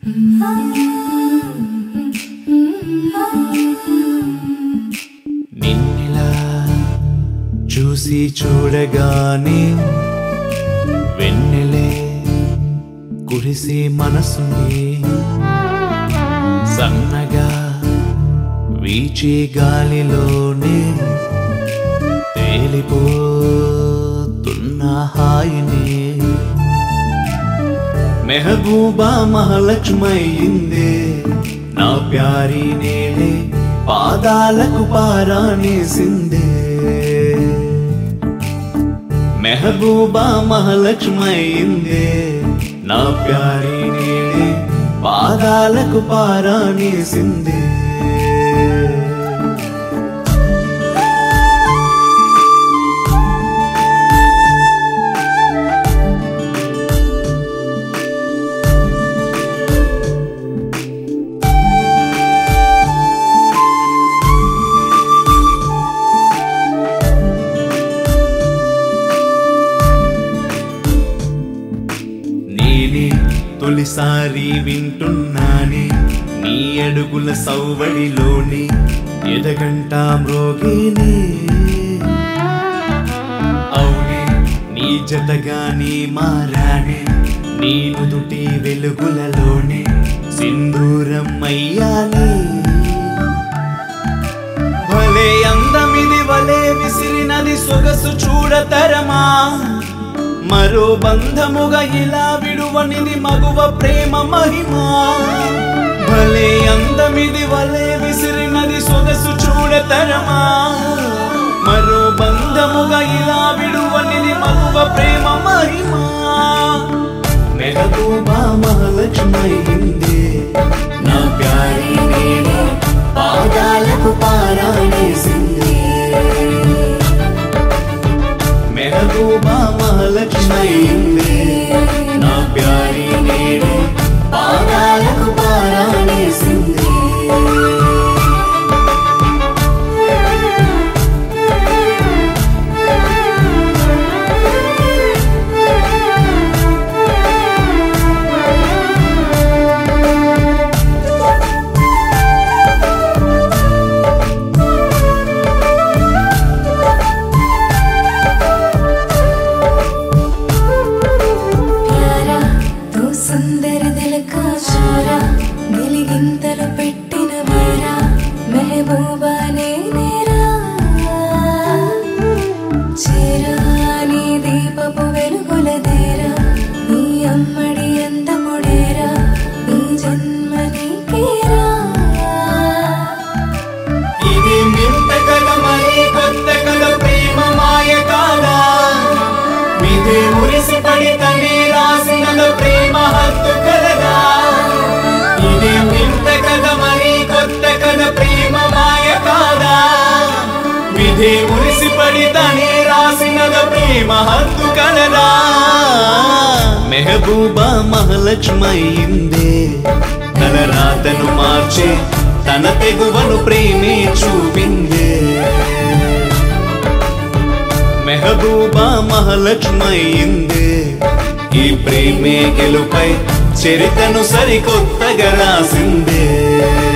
నిన్నిలా చూసి చూడగానే వెన్నెలే కురిసి మనసుని సన్నగా వీచే గాలిలోనే తేలిపోతున్న హాయిని మెహబూబా మహాలక్ష్మయిందే నా ప్యారి నేనే పాదాలకు పారాణేసిందే మెహబూబా మహాలక్ష్మయిందే నా ప్యారి నేనే పాదాలకు పారాణేసిందే నేనే తొలిసారి వింటున్నానే నీ అడుగుల సౌవడిలోని ఎదగంట మ్రోగినే అవునే నీ జతగానే మారానే నీ నుదుటి వెలుగులలోనే సింధూరం అయ్యానే భలే అందమిది వలే విసిరినది సొగసు చూడతరమా మరో బంధముగా ఇలా విడువనిది మగువ ప్రేమ మహిమా భలే అందమిది వలే విసిరినది సొగసు చూడతరమా మరో బంధముగా ఇలా విడువనిది మగువ ప్రేమ మహిమా మెహబూబా మహాలక్ష్మయిందే నా ప్యారి నేనే పాదాలకు పారాణేసిందే మెహబూబా మహాలక్ష్మయిందే నా ప్యారి నేనే పాదాలకు పారాణేసిందే ప్యారా తో సుందర దిల్ కా చోరా గిలిగింతలు పెట్టిన వీరా మెహబూబా నేనేరా చేరా నీ దీపపు వెలుగుల దేరా నీ అమ్మడి అందముడేరా నీ జన్మ నీకేరా ఇది వింత కథ మరి కొత్త కథ ప్రేమ మాయ కాదా మిదే మురిసి పడి తనే రాసిన ప్రేమ హత్తు కలదా ఇది వింత కథ మరి కొత్త కథ ప్రేమ మాయ కాదా విధే మురిసి పడి తనే రాసిన ప్రేమ హత్తు కలదా మెహబూబా మహాలక్ష్మయిందే తన రాతను మార్చే తన తెగువను ప్రేమే చూపిందే మెహబూబా మహాలక్ష్మయిందే ఈ ప్రేమే గెలుపై చరితను సరికొత్తగా రాసిందే